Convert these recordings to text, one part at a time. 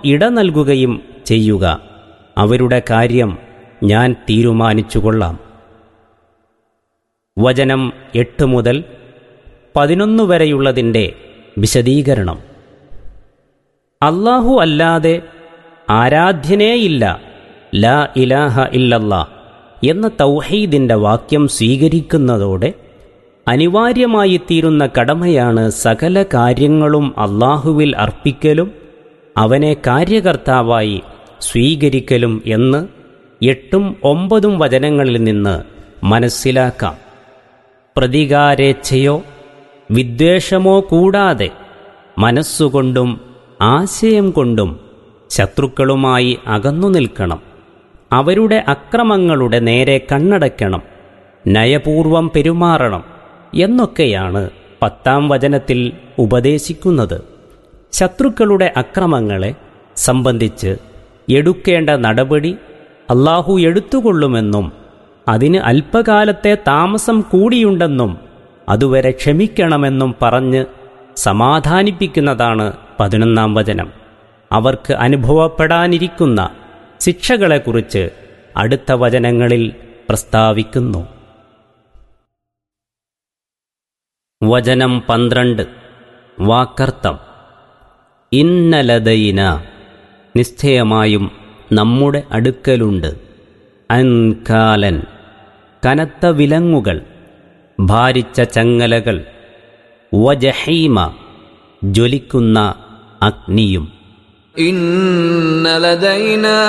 ഇട നൽകുകയും ചെയ്യുക അവരുടെ കാര്യം ഞാൻ തീരുമാനിച്ചുകൊള്ളാം വചനം എട്ട് മുതൽ പതിനൊന്ന് വരെയുള്ളതിൻ്റെ വിശദീകരണം അല്ലാഹു അല്ലാതെ ആരാധ്യനേയില്ല ലാ ഇലാഹ ഇല്ലല്ലാ എന്ന തൗഹീദിൻ്റെ വാക്യം സ്വീകരിക്കുന്നതോടെ അനിവാര്യമായിത്തീരുന്ന കടമയാണ് സകല കാര്യങ്ങളും അള്ളാഹുവിൽ അർപ്പിക്കലും അവനെ കാര്യകർത്താവായി സ്വീകരിക്കലും എന്ന് എട്ടും ഒമ്പതും വചനങ്ങളിൽ നിന്ന് മനസ്സിലാക്കാം പ്രതികാരേച്ഛയോ വിദ്വേഷമോ കൂടാതെ മനസ്സുകൊണ്ടും ആശയം കൊണ്ടും ശത്രുക്കളുമായി അകന്നു നിൽക്കണം അവരുടെ അക്രമങ്ങളുടെ നേരെ കണ്ണടയ്ക്കണം നയപൂർവം പെരുമാറണം എന്നൊക്കെയാണ് പത്താം വചനത്തിൽ ഉപദേശിക്കുന്നത് ശത്രുക്കളുടെ അക്രമങ്ങളെ സംബന്ധിച്ച് എടുക്കേണ്ട നടപടി അള്ളാഹു എടുത്തുകൊള്ളുമെന്നും അതിന് അല്പകാലത്തെ താമസം കൂടിയുണ്ടെന്നും അതുവരെ ക്ഷമിക്കണമെന്നും പറഞ്ഞ് സമാധാനിപ്പിക്കുന്നതാണ് പതിനൊന്നാം വചനം അവർക്ക് അനുഭവപ്പെടാനിരിക്കുന്ന ശിക്ഷകളെക്കുറിച്ച് അടുത്ത വചനങ്ങളിൽ പ്രസ്താവിക്കുന്നു വചനം പന്ത്രണ്ട് വാക്കർത്ഥം ഇന്നലതയിന നിശ്ചയമായും നമ്മുടെ അടുക്കലുണ്ട് അൻകാലൻ കനത്ത വിലങ്ങുകൾ ഭാരിച്ച ചങ്ങലകൾ വജഹീമ ജ്വലിക്കുന്ന അഗ്നിയും إن لدينا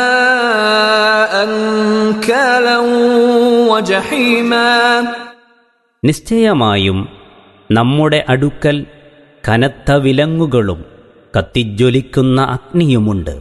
أنكالا وجحيما നിശ്ചയമായും നമ്മുടെ അടുക്കൽ കനത്ത വിലങ്ങുകളും കത്തിജ്വലിക്കുന്ന അഗ്നിയുമുണ്ട്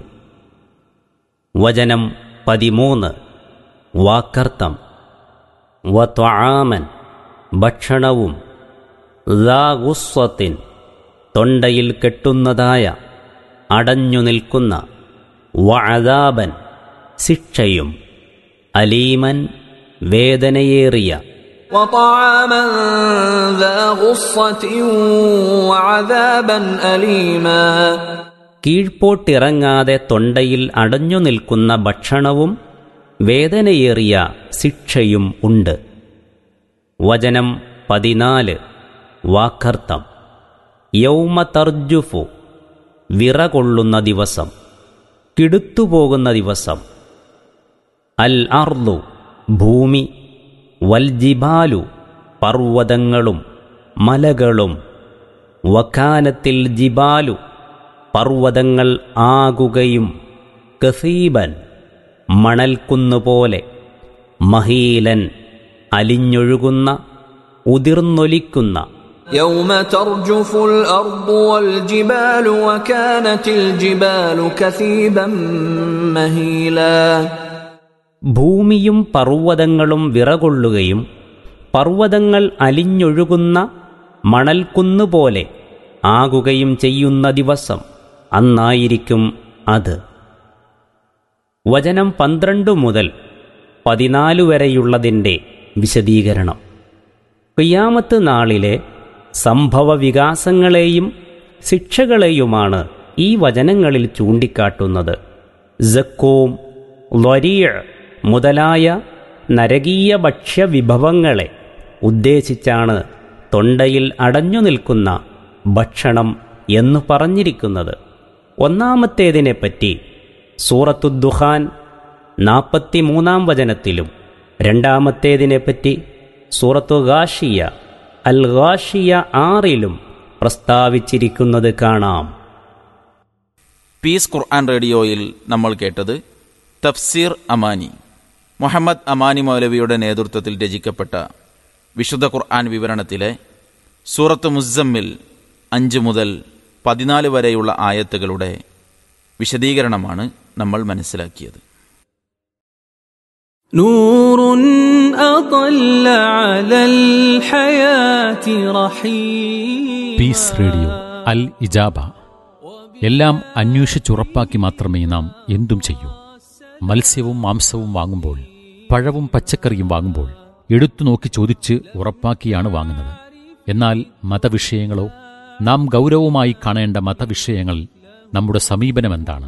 വചനം പതിമൂന്ന് വാക്കർത്ഥം വത്വാമൻ ഭക്ഷണവും ഗുസ്വത്തിൻ തൊണ്ടയിൽ കെട്ടുന്നതായ അടഞ്ഞു നിൽക്കുന്ന വഅദാബൻ ശിക്ഷയും അലീമൻ വേദനയേറിയ وطعاما ذا غصة وعذابا أليما കീഴ്പോട്ടിറങ്ങാതെ തൊണ്ടയിൽ അടഞ്ഞു നിൽക്കുന്ന ഭക്ഷണവും വേദനയേറിയ ശിക്ഷയും ഉണ്ട് വചനം പതിനാല് വാക്കർത്ഥം യൗമ തർജുഫു വിറകൊള്ളുന്ന ദിവസം കിടുത്തുപോകുന്ന ദിവസം അൽ അർദു ഭൂമി വൽജിബാലു പർവ്വതങ്ങളും മലകളും വക്കാനത്തിൽ ജിബാലു പർവ്വതങ്ങൾ ആകുകയും കസീബൻ മണൽക്കുന്നുപോലെ മഹീലൻ അലിഞ്ഞൊഴുകുന്ന ഉതിർന്നൊലിക്കുന്ന يوم ترجف الأرض والجبال وكانت الجبال كثيبا مهيلا ഭൂമിയും പർവ്വതങ്ങളും വിറകൊള്ളുകയും പർവ്വതങ്ങൾ അലിഞ്ഞൊഴുകുന്ന മണൽക്കുന്നുപോലെ ആകുകയും ചെയ്യുന്ന ദിവസം അന്നായിരിക്കും അത് വചനം പന്ത്രണ്ട് മുതൽ പതിനാല് വരെയുള്ളതിൻ്റെ വിശദീകരണം ക്രിയാമത്ത് നാളിലെ സംഭവ വികാസങ്ങളെയും ശിക്ഷകളെയുമാണ് ഈ വചനങ്ങളിൽ ചൂണ്ടിക്കാട്ടുന്നത് ജക്കോം ലൊരിയ മുതലായ നരകീയ ഭക്ഷ്യവിഭവങ്ങളെ ഉദ്ദേശിച്ചാണ് തൊണ്ടയിൽ അടഞ്ഞു നിൽക്കുന്ന ഭക്ഷണം എന്ന് പറഞ്ഞിരിക്കുന്നത് ഒന്നാമത്തേതിനെപ്പറ്റി സൂറത്തുദ്ദുഹാൻ നാൽപ്പത്തിമൂന്നാം വചനത്തിലും രണ്ടാമത്തേതിനെപ്പറ്റി സൂറത്തു ഗാഷിയ അൽ ഗാഷിയ ആറിലും പ്രസ്താവിച്ചിരിക്കുന്നത് കാണാം പീസ് ഖുർആൻ റേഡിയോയിൽ നമ്മൾ കേട്ടത് തഫ്സീർ അമാനി മുഹമ്മദ് അമാനി മൗലവിയുടെ നേതൃത്വത്തിൽ രചിക്കപ്പെട്ട വിശുദ്ധ ഖുർആൻ വിവരണത്തിലെ സൂറത്ത് മുസമ്മിൽ അഞ്ച് മുതൽ പതിനാല് വരെയുള്ള ആയത്തുകളുടെ വിശദീകരണമാണ് നമ്മൾ മനസ്സിലാക്കിയത് نور أطل على الحياة رحيم പീസ് റേഡിയോ അൽ ഇജാബ എല്ലാം അന്വേഷിച്ചുറപ്പാക്കി മാത്രമേ നാം എന്തും ചെയ്യൂ മത്സ്യവും മാംസവും വാങ്ങുമ്പോൾ പഴവും പച്ചക്കറിയും വാങ്ങുമ്പോൾ എടുത്തു നോക്കി ചോദിച്ച് ഉറപ്പാക്കിയാണ് വാങ്ങുന്നത് എന്നാൽ മതവിഷയങ്ങളോ നാം ഗൗരവമായി കാണേണ്ട മതവിഷയങ്ങൾ നമ്മുടെ സമീപനമെന്താണ്